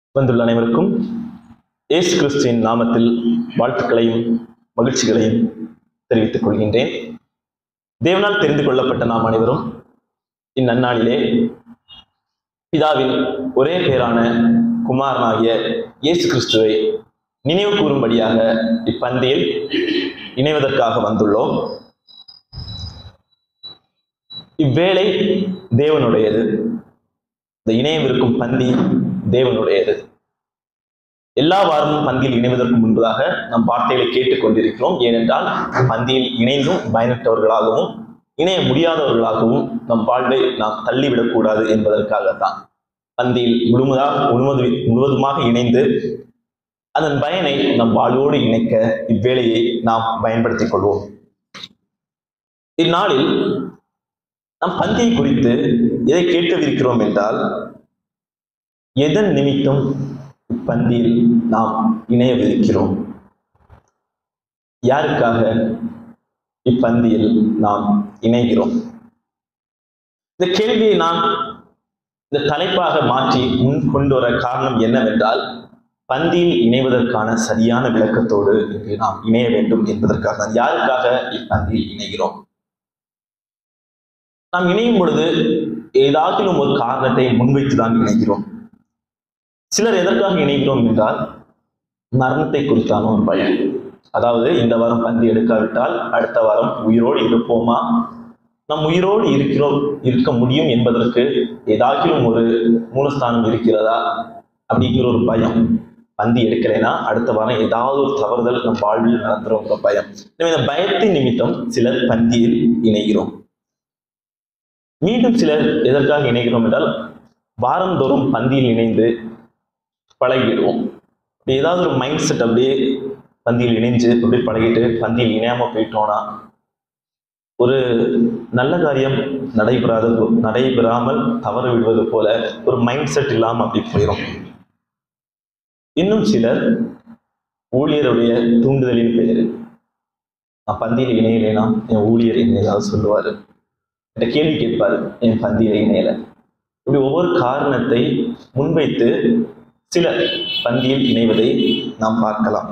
வந்துள்ள அனைவருக்கும் இயேசு கிறிஸ்துவின் நாமத்தில் வாழ்த்துக்களையும் மகிழ்ச்சிகளையும் தெரிவித்துக் கொள்கின்றேன் தேவனால் தெரிந்து கொள்ளப்பட்ட நாம் அனைவரும் இந்நன்னாளிலே பிதாவின் ஒரே பேரான குமாரனாகிய இயேசு கிறிஸ்துவை நினைவு கூறும்படியாக இப்பந்தியில் இணைவதற்காக வந்துள்ளோம் இவ்வேளை தேவனுடையது இந்த இணையவிருக்கும் பந்தி தேவனுடையது எல்லா வாரமும் பந்தியில் இணைவதற்கு முன்பதாக நம் வார்த்தைகளை கேட்டுக் கொண்டிருக்கிறோம் ஏனென்றால் பந்தியில் இணைந்தும் பயனற்றவர்களாகவும் இணைய முடியாதவர்களாகவும் நம் வாழ்வை நாம் தள்ளிவிடக்கூடாது என்பதற்காகத்தான் பந்தியில் முழுவதாக முழுவது முழுவதுமாக இணைந்து அதன் பயனை நம் வாழ்வோடு இணைக்க இவ்வேளையை நாம் பயன்படுத்திக் கொள்வோம் இந்நாளில் நாம் பந்தியை குறித்து எதை கேட்கவிருக்கிறோம் என்றால் எதன் நிமித்தம் இப்பந்தியில் நாம் இணையவிருக்கிறோம் யாருக்காக இப்பந்தியில் நாம் இணைகிறோம் இந்த கேள்வியை நான் இந்த தலைப்பாக மாற்றி முன் கொண்டு வர காரணம் என்னவென்றால் பந்தியில் இணைவதற்கான சரியான விளக்கத்தோடு இங்கு நாம் இணைய வேண்டும் என்பதற்காக தான் யாருக்காக இப்பந்தியில் இணைகிறோம் நாம் இணையும் பொழுது ஏதாகிலும் ஒரு காரணத்தை முன்வைத்துதான் இணைகிறோம் சிலர் எதற்காக இணைகிறோம் என்றால் மரணத்தை குறித்தான ஒரு பயம் அதாவது இந்த வாரம் பந்தி எடுக்காவிட்டால் அடுத்த வாரம் உயிரோடு இருப்போமா நம் உயிரோடு இருக்கிறோம் இருக்க முடியும் என்பதற்கு ஏதாகிலும் ஒரு மூலஸ்தானம் இருக்கிறதா அப்படிங்கிற ஒரு பயம் பந்தி எடுக்கலைன்னா அடுத்த வாரம் ஏதாவது ஒரு தவறுதல் நம் வாழ்வில் நடந்துருங்கிற பயம் எனவே இந்த பயத்தின் நிமித்தம் சிலர் பந்தியில் இணைகிறோம் மீண்டும் சிலர் எதற்காக இணைகிறோம் என்றால் வாரந்தோறும் பந்தியில் இணைந்து பழகிடுவோம் அப்படி ஏதாவது ஒரு மைண்ட் செட் அப்படியே பந்தியில் இணைஞ்சு அப்படியே பழகிட்டு பந்தியில் இணையாம போயிட்டோம்னா ஒரு நல்ல காரியம் நடைபெறாத நடைபெறாமல் தவறு விடுவது போல ஒரு மைண்ட் செட் இல்லாம அப்படி போயிடும் இன்னும் சிலர் ஊழியருடைய தூண்டுதலின் பெயர் நான் பந்தியில் இணையலைன்னா என் ஊழியர் என்ன ஏதாவது சொல்லுவாரு என்ற கேள்வி கேட்பாரு என் பந்தியில் இணையல இப்படி ஒவ்வொரு காரணத்தை முன்வைத்து சிலர் பந்தியில் இணைவதை நாம் பார்க்கலாம்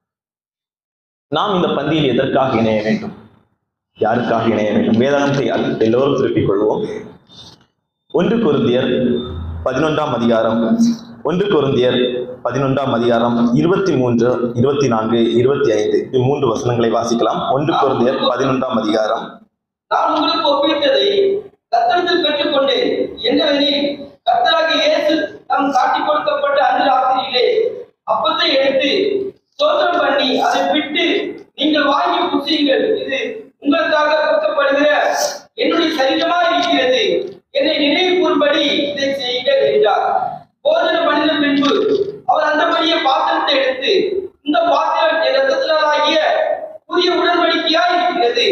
நாம் இந்த பந்தியில் எதற்காக இணைய வேண்டும் யாருக்காக இணைய வேண்டும் வேதாந்தத்தை எல்லோரும் திருப்பிக் கொள்வோம் ஒன்று குருந்தியர் பதினொன்றாம் அதிகாரம் ஒன்று குருந்தியர் பதினொன்றாம் அதிகாரம் இருபத்தி மூன்று இருபத்தி நான்கு இருபத்தி ஐந்து இம்மூன்று வசனங்களை வாசிக்கலாம் ஒன்று குருந்தியர் பதினொன்றாம் அதிகாரம் நான் உங்களுக்கு ஒப்பிட்டதை கத்தரத்தில் பெற்றுக்கொண்டேன் என்னவெனில் கர்த்தராக இயேசு நம் காட்டிக் கொடுக்கப்பட்ட அன்று ராத்திரியிலே அப்பத்தை எடுத்து சோதனம் பண்ணி அதை விட்டு நீங்கள் வாங்கி புசியுங்கள் இது உங்களுக்காக கொடுக்கப்படுகிற என்னுடைய சரீரமா இருக்கிறது என்னை நினைவு கூறும்படி இதை செய்யுங்கள் என்றார் போதனை பண்ணின பின்பு அவர் அந்தபடியே பாத்திரத்தை எடுத்து இந்த பாத்திரம் என் ரத்தத்தினாலாகிய புதிய உடன்படிக்கையாய் இருக்கிறது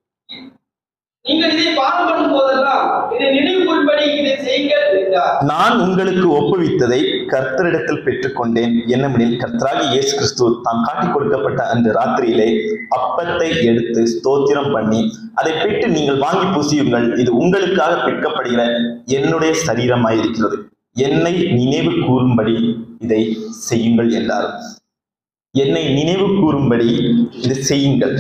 நீங்கள் இதை பானம் பண்ணும் போதெல்லாம் என்னை நினைவு கூறும்படி இதை செய்யுங்கள் என்றார் நான் உங்களுக்கு ஒப்புவித்ததை கர்த்தரிடத்தில் பெற்றுக்கொண்டேன் என்னமெனில் கர்த்தராகி இயேசு கிறிஸ்து தாம் காட்டிக் கொடுக்கப்பட்ட அன்று ராத்திரியிலே அப்பத்தை எடுத்து ஸ்தோத்திரம் பண்ணி அதை பெற்று நீங்கள் வாங்கி பூசியுங்கள் இது உங்களுக்காக பெற்கப்படுகிற என்னுடைய சரீரமாயிருக்கிறது என்னை நினைவு கூறும்படி இதை செய்யுங்கள் என்றார் என்னை நினைவு கூறும்படி இதை செய்யுங்கள்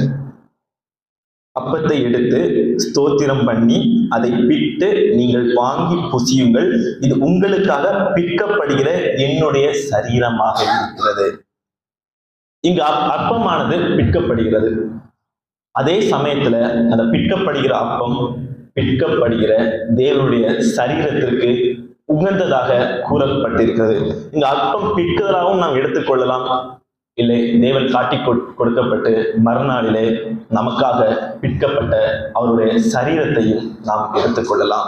அப்பத்தை எடுத்து ஸ்தோத்திரம் பண்ணி அதை பிட்டு நீங்கள் வாங்கி புசியுங்கள் இது உங்களுக்காக பிற்கப்படுகிற என்னுடைய சரீரமாக இருக்கிறது இங்கு அப்- அப்பமானது பிற்கப்படுகிறது அதே சமயத்துல அந்த பிற்கப்படுகிற அப்பம் பிற்கப்படுகிற தேவனுடைய சரீரத்திற்கு உகந்ததாக கூறப்பட்டிருக்கிறது இந்த அப்பம் பிற்கிறதாகவும் நாம் எடுத்துக்கொள்ளலாம் இல்லை தேவன் காட்டி கொடு- கொடுக்கப்பட்டு மறுநாளிலே நமக்காக பிற்கப்பட்ட அவருடைய சரீரத்தையும் நாம் எடுத்துக்கொள்ளலாம்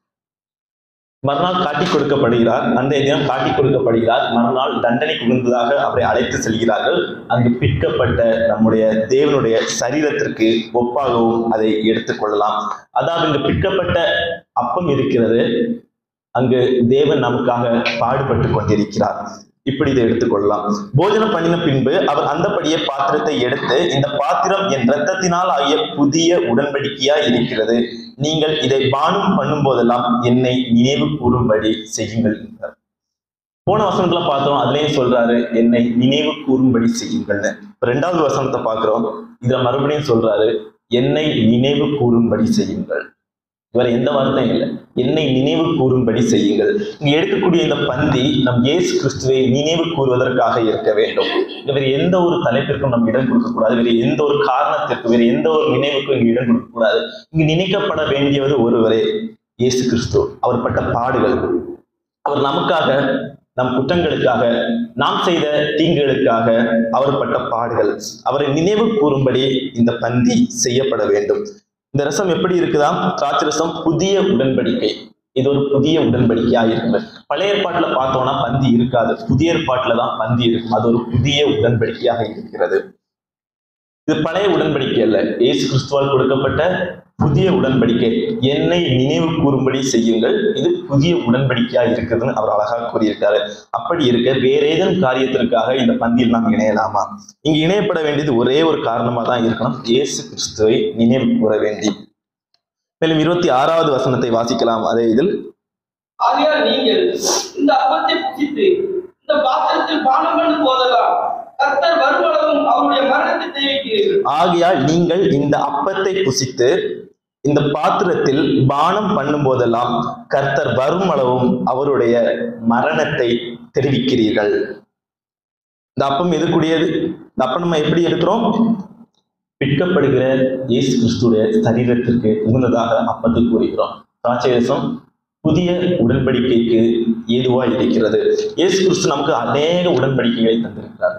மறுநாள் காட்டி கொடுக்கப்படுகிறார் அந்த தினம் காட்டி கொடுக்கப்படுகிறார் மறுநாள் தண்டனைக்கு உகந்ததாக அவரை அழைத்து செல்கிறார்கள் அங்கு பிற்கப்பட்ட நம்முடைய தேவனுடைய சரீரத்திற்கு ஒப்பாகவும் அதை எடுத்துக்கொள்ளலாம் அதாவது இங்கு பிற்கப்பட்ட அப்பம் இருக்கிறது அங்கு தேவன் நமக்காக பாடுபட்டு கொண்டிருக்கிறார் இப்படி இதை எடுத்துக்கொள்ளலாம் போஜனம் பண்ணின பின்பு அவர் அந்தபடியே பாத்திரத்தை எடுத்து இந்த பாத்திரம் என் இரத்தத்தினால் ஆகிய புதிய உடன்படிக்கையா இருக்கிறது நீங்கள் இதை பானம் பண்ணும் போதெல்லாம் என்னை நினைவு கூறும்படி செய்யுங்கள் என்றார் போன வசனத்துல பார்த்தோம் அதுலயும் சொல்றாரு என்னை நினைவு கூறும்படி செய்யுங்கள்னு இப்ப ரெண்டாவது வசனத்தை பார்க்கிறோம் இதுல மறுபடியும் சொல்றாரு என்னை நினைவு கூறும்படி செய்யுங்கள் வேற எந்த வார்த்தையும் இல்லை என்னை நினைவு கூறும்படி செய்யுங்கள் இங்க எடுக்கக்கூடிய இந்த பந்தி நம் இயேசு கிறிஸ்துவை நினைவு கூறுவதற்காக இருக்க வேண்டும் இங்க வேற எந்த ஒரு தலைப்பிற்கும் நம்ம இடம் கொடுக்க கூடாது வேற எந்த ஒரு காரணத்திற்கும் வேற எந்த ஒரு நினைவுக்கும் இங்க இடம் கொடுக்க கூடாது இங்கு நினைக்கப்பட வேண்டியவர் ஒருவரே இயேசு கிறிஸ்து அவர் பட்ட பாடுகள் அவர் நமக்காக நம் குற்றங்களுக்காக நாம் செய்த தீங்குகளுக்காக அவர் பட்ட பாடுகள் அவரை நினைவு கூறும்படி இந்த பந்தி செய்யப்பட வேண்டும் இந்த ரசம் எப்படி இருக்குதா திராட்சை ரசம் புதிய உடன்படிக்கை இது ஒரு புதிய உடன்படிக்கையா இருக்குது பழைய ஏற்பாட்டுல பார்த்தோம்னா பந்தி இருக்காது புதிய ஏற்பாட்டுல தான் பந்தி இருக்கும் அது ஒரு புதிய உடன்படிக்கையாக இருக்கிறது இது பழைய உடன்படிக்கை அல்ல இயேசு கிறிஸ்துவால் கொடுக்கப்பட்ட புதிய உடன்படிக்கை என்னை நினைவு கூறும்படி செய்யுங்கள் இது புதிய உடன்படிக்கையா இருக்குதுன்னு அவர் அழகாக கூறியிருக்காரு அப்படி இருக்க வேற ஏதேனும் காரியத்திற்காக இந்த பந்தியில் நாம் இணையலாமா இங்கு இணையப்பட வேண்டியது ஒரே ஒரு காரணமா தான் இருக்கணும் இயேசு கிறிஸ்துவை நினைவு கூற வேண்டி மேலும் இருபத்தி ஆறாவது வசனத்தை வாசிக்கலாம் அதே இதில் ஆகையால் நீங்கள் இந்த அப்பத்தை புசித்து இந்த பாத்திரத்தில் பானம் பண்ணும் போதெல்லாம் கர்த்தர் வருமளவும் அவருடைய மரணத்தை தெரிவிக்கிறீர்கள் ஆகையால் நீங்கள் இந்த அப்பத்தை புசித்து இந்த பாத்திரத்தில் பானம் பண்ணும் போதெல்லாம் கர்த்தர் வரும் அளவும் அவருடைய மரணத்தை தெரிவிக்கிறீர்கள் இந்த அப்பம் எதுக்குரியது இந்த அப்பம் நம்ம எப்படி எடுக்கிறோம் பிற்கப்படுகிற இயேசு கிறிஸ்துடைய சரீரத்திற்கு உகந்ததாக அப்பத்தை கூறுகிறோம் திராட்சைரசம் புதிய உடன்படிக்கைக்கு ஏதுவா இருக்கிறது இயேசு கிறிஸ்து நமக்கு அநேக உடன்படிக்கைகளை தந்திருக்கிறார்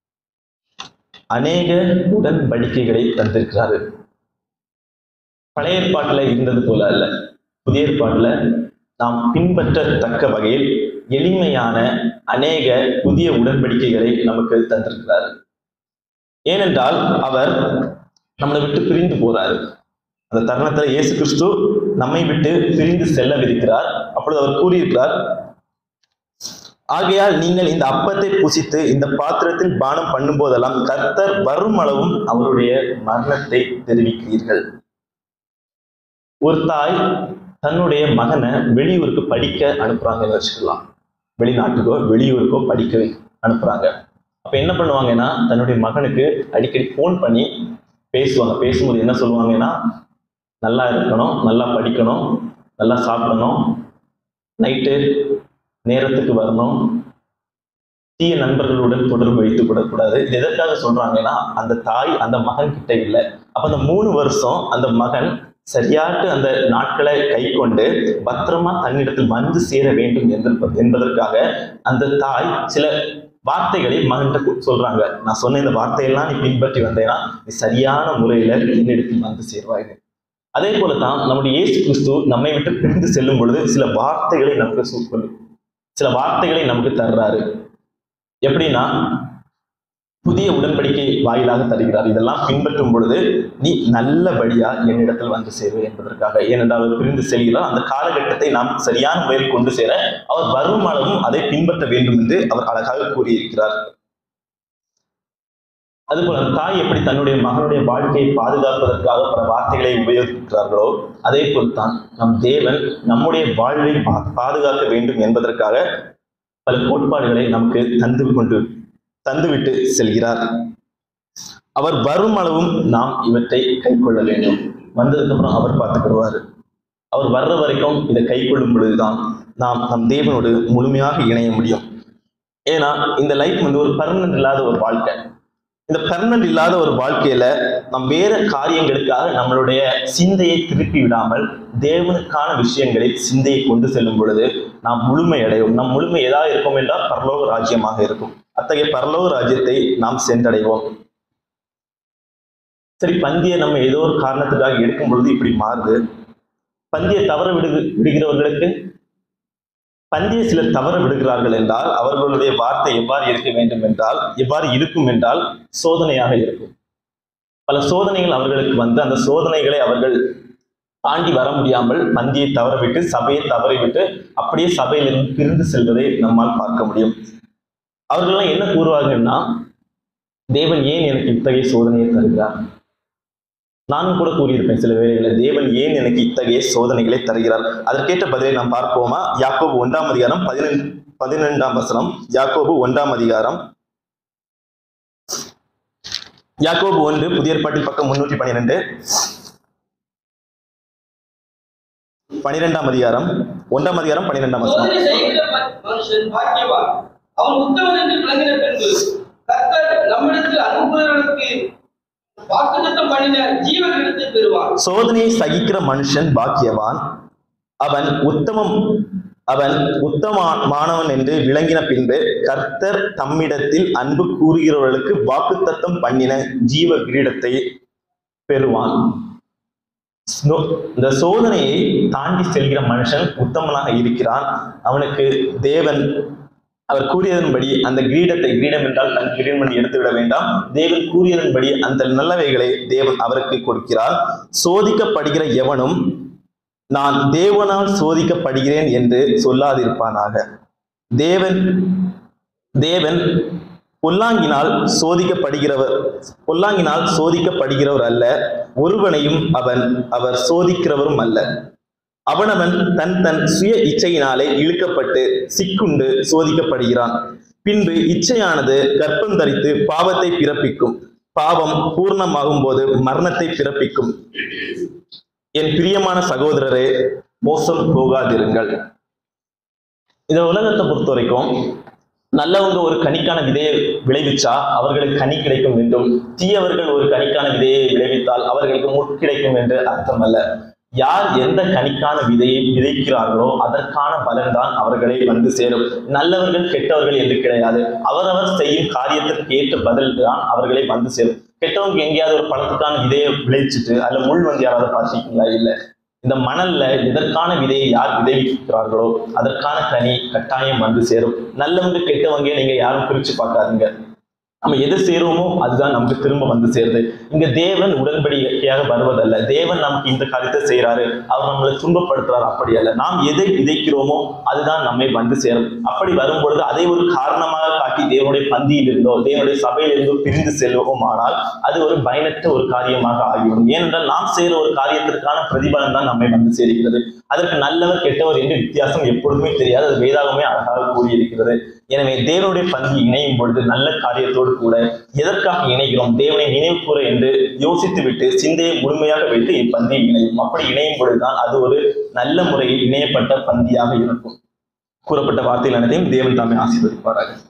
அநேக உடன்படிக்கைகளை தந்திருக்கிறாரு பழைய ஏற்பாட்டுல இருந்தது போல அல்ல புதிய ஏற்பாட்டுல நாம் பின்பற்றத்தக்க வகையில் எளிமையான அநேக புதிய உடன்படிக்கைகளை நமக்கு தந்திருக்கிறாரு ஏனென்றால் அவர் நம்மளை விட்டு பிரிந்து போறாரு அந்த தருணத்துல இயேசு கிறிஸ்து நம்மை விட்டு பிரிந்து செல்லவிருக்கிறார் அப்பொழுது அவர் கூறியிருக்கிறார் ஆகையால் நீங்கள் இந்த அப்பத்தை புசித்து இந்த பாத்திரத்தில் பானம் பண்ணும்போதெல்லாம் கர்த்தர் வரும் அளவும் அவருடைய மரணத்தை தெரிவிக்கிறீர்கள் ஒரு தாய் தன்னுடைய மகனை வெளியூருக்கு படிக்க அனுப்புறாங்கன்னு வச்சுக்கலாம் வெளிநாட்டுக்கோ வெளியூருக்கோ படிக்க வை- அனுப்புறாங்க அப்ப என்ன பண்ணுவாங்கன்னா தன்னுடைய மகனுக்கு அடிக்கடி ஃபோன் பண்ணி பேசுவாங்க பேசும்போது என்ன சொல்லுவாங்கன்னா நல்லா இருக்கணும் நல்லா படிக்கணும் நல்லா சாப்பிடணும் நைட்டு நேரத்துக்கு வரணும் தீய நண்பர்களுடன் தொடர்பு வைத்துக் கொள்ளக்கூடாது இது எதற்காக சொல்றாங்கன்னா அந்த தாய் அந்த மகன் கிட்ட இல்லை அப்ப அந்த மூணு வருஷம் அந்த மகன் சரியாட்டு அந்த நாட்களை கை கொண்டு பத்திரமா தன்னிடத்தில் வந்து சேர வேண்டும் என்ப- என்பதற்காக அந்த தாய் சில வார்த்தைகளை மகன்கிட்ட கு- சொல்றாங்க நான் சொன்ன இந்த வார்த்தையெல்லாம் நீ பின்பற்றி வந்தேன்னா நீ சரியான முறையில என்னிடத்தில் வந்து சேர்வாய் அதே போல தான் நம்முடைய இயேசு கிறிஸ்து நம்மை விட்டு பிரிந்து செல்லும் பொழுது சில வார்த்தைகளை நமக்கு சொல்லு சில வார்த்தைகளை நமக்கு தர்றாரு எப்படின்னா புதிய உடன்படிக்கை வாயிலாக தருகிறார் இதெல்லாம் பின்பற்றும் பொழுது நீ நல்லபடியா என்னிடத்தில் வந்து சேரு என்பதற்காக ஏனென்றால் அவர் பிரிந்து செல்கிறார் அந்த காலகட்டத்தை நாம் சரியான முறையில் கொண்டு சேர அவர் வரும் அளவும் அதை பின்பற்ற வேண்டும் என்று அவர் அழகாக கூறியிருக்கிறார் அதுபோல தாய் எப்படி தன்னுடைய மகனுடைய வாழ்க்கையை பாதுகாப்பதற்காக பல வார்த்தைகளை உபயோகிக்கிறார்களோ அதே போல்தான் நம் தேவன் நம்முடைய வாழ்வை பா- பாதுகாக்க வேண்டும் என்பதற்காக பல கோட்பாடுகளை நமக்கு தந்து கொண்டு தந்துவிட்டு செல்கிறார் அவர் வரும் அளவும் நாம் இவற்றை கை கொள்ள வேண்டும் வந்ததுக்கு அப்புறம் அவர் பார்த்துக்கிடுவார் அவர் வர்ற வரைக்கும் இதை கை கொள்ளும் பொழுதுதான் நாம் நம் தேவனோடு முழுமையாக இணைய முடியும் ஏன்னா இந்த லைஃப் வந்து ஒரு பர்மனன்ட் இல்லாத ஒரு வாழ்க்கை இந்த பெர்மனன்ட் இல்லாத ஒரு வாழ்க்கையில நம் வேற காரியங்களுக்காக நம்மளுடைய சிந்தையை திருப்பி விடாமல் தேவனுக்கான விஷயங்களில் சிந்தையை கொண்டு செல்லும் பொழுது நாம் முழுமை அடைவோம் நம் முழுமை எதா இருக்கும் என்றால் பரலோக ராஜ்யமாக இருக்கும் அத்தகைய பரலோக ராஜ்யத்தை நாம் சென்றடைவோம் சரி பந்தியை நம்ம ஏதோ ஒரு காரணத்துக்காக எடுக்கும் பொழுது இப்படி மாறுது பந்தியை தவற விடு விடுகிறவர்களுக்கு பந்தியை சிலர் தவற விடுகிறார்கள் என்றால் அவர்களுடைய வார்த்தை எவ்வாறு இருக்க வேண்டும் என்றால் எவ்வாறு இருக்கும் என்றால் சோதனையாக இருக்கும் பல சோதனைகள் அவர்களுக்கு வந்து அந்த சோதனைகளை அவர்கள் தாண்டி வர முடியாமல் பந்தியை தவறவிட்டு சபையை தவறிவிட்டு அப்படியே சபையிலிருந்து பிரிந்து செல்வதை நம்மால் பார்க்க முடியும் அவர்கள்லாம் என்ன கூறுவார்கள்னா தேவன் ஏன் எனக்கு இத்தகைய சோதனையை தருகிறார் நானும் கூட கூறியிருப்பேன் சில வேளைகளில் தேவன் ஏன் எனக்கு இத்தகைய சோதனைகளை தருகிறார் அதற்கேற்ற பதிலை நாம் பார்ப்போமா யாக்கோபு ஒன்றாம் அதிகாரம் பதினெண்டு பதினெண்டாம் வசனம் யாக்கோபு ஒன்றாம் அதிகாரம் யாக்கோபு ஒன்று புதிய ஏற்பாட்டில் பக்கம் முன்னூற்றி பன்னிரெண்டு பனிரெண்டாம் அதிகாரம் ஒன்றாம் அதிகாரம் பன்னிரெண்டாம் வசனம் சோதனை செய்கிற ம- மனுஷன் பாக்கியவான் அவன் உத்தமன் என்று விளங்கின பின்பு கர்த்தர் நம்மிடத்தில் அனுப்புகிறவர்களுக்கு வாக்குத்தத்தம் பண்ணின ஜீவ கிரீடத்தை பெறுவான் சோதனையை சகிக்கிற மனுஷன் பாக்கியவான் அவன் உத்தமம் அவன் உத்தமமானவன் என்று விளங்கின பின்பு கர்த்தர் தம்மிடத்தில் அன்பு கூறுகிறவர்களுக்கு வாக்குத்தத்தம் பண்ணின ஜீவ கிரீடத்தை பெறுவான் ஸ்னோ- இந்த சோதனையை தாண்டி செல்கிற மனுஷன் உத்தமனாக இருக்கிறான் அவனுக்கு தேவன் அவர் கூறியதன்படி அந்த கிரீடத்தை கிரீடம் என்றால் தன் கிரீடம் எடுத்து விட வேண்டாம் தேவன் கூறியதன்படி அந்த நல்லவைகளை தேவன் அவருக்கு கொடுக்கிறார் சோதிக்கப்படுகிற எவனும் நான் தேவனால் சோதிக்கப்படுகிறேன் என்று சொல்லாதிருப்பானாக தேவன் தேவன் பொல்லாங்கினால் சோதிக்கப்படுகிறவர் பொல்லாங்கினால் சோதிக்கப்படுகிறவர் அல்ல ஒருவனையும் அவன் அவர் சோதிக்கிறவரும் அல்ல அவனவன் தன் தன் சுய இச்சையினாலே இழுக்கப்பட்டு சிக்குண்டு சோதிக்கப்படுகிறான் பின்பு இச்சையானது கர்ப்பம் தரித்து பாவத்தை பிறப்பிக்கும் பாவம் பூர்ணமாகும் போது மரணத்தை பிறப்பிக்கும் என் பிரியமான சகோதரரே மோசம் போகாதிருங்கள் இந்த உலகத்தை பொறுத்த வரைக்கும் நல்லவங்க ஒரு கனிக்கான விதையை விளைவிச்சா அவர்களுக்கு கனி கிடைக்கும் என்றும் தீயவர்கள் ஒரு கனிக்கான விதையை விளைவித்தால் அவர்களுக்கு முட் கிடைக்கும் என்று அர்த்தம் அல்ல யார் எந்த கனிக்கான விதையை விதைக்கிறார்களோ அதற்கான பலன்தான் அவர்களை வந்து சேரும் நல்லவர்கள் கெட்டவர்கள் என்று கிடையாது அவரவர் செய்யும் காரியத்திற்கு ஏற்ற பதில் தான் அவர்களை வந்து சேரும் கெட்டவங்க எங்கேயாவது ஒரு பணத்துக்கான விதையை விளைவிச்சுட்டு அதுல முள் வந்து யாராவது பார்த்திருக்கீங்களா இல்ல இந்த மணல்ல எதற்கான விதையை யார் விதைக்கிறார்களோ அதற்கான கனி கட்டாயம் வந்து சேரும் நல்லவங்க கெட்டவங்க நீங்க யாரும் பிரிச்சு பார்க்காதீங்க நம்ம எது சேருவோமோ அதுதான் நமக்கு திரும்ப வந்து சேருது இங்க தேவன் உடன்படிக்கையாக வருவதல்ல தேவன் நமக்கு இந்த காரியத்தை செய்யறாரு அவர் நம்மளை துன்பப்படுத்துறாரு அப்படி அல்ல நாம் எதை விதைக்கிறோமோ அதுதான் நம்மை வந்து சேரும் அப்படி வரும் பொழுது அதை ஒரு காரணமாக காட்டி தேவனுடைய பந்தியில் இருந்தோ தேவனுடைய சபையில் இருந்தோ பிரிந்து செல்வோம் ஆனால் அது ஒரு பயனற்ற ஒரு காரியமாக ஆகிவிடும் ஏனென்றால் நாம் செய்கிற ஒரு காரியத்திற்கான பிரதிபலன் தான் நம்மை வந்து சேர்கிறது அதற்கு நல்லவர் கெட்டவர் என்று வித்தியாசம் எப்பொழுதுமே தெரியாது அது வேதாகமே அழகாக கூறியிருக்கிறது எனவே தேவனுடைய பந்தி இணையும் பொழுது நல்ல காரியத்தோடு கூட எதற்காக இணைகிறோம் தேவனை நினைவு கூற என்று யோசித்து விட்டு சிந்தையை முழுமையாக வைத்து இப்பந்தியில் இணையும் அப்படி இணையும் பொழுதுதான் அது ஒரு நல்ல முறையில் இணையப்பட்ட பந்தியாக இருக்கும் கூறப்பட்ட வார்த்தைகள் அனைத்தையும் தேவன் தாமே ஆசீர்வதிப்பாராக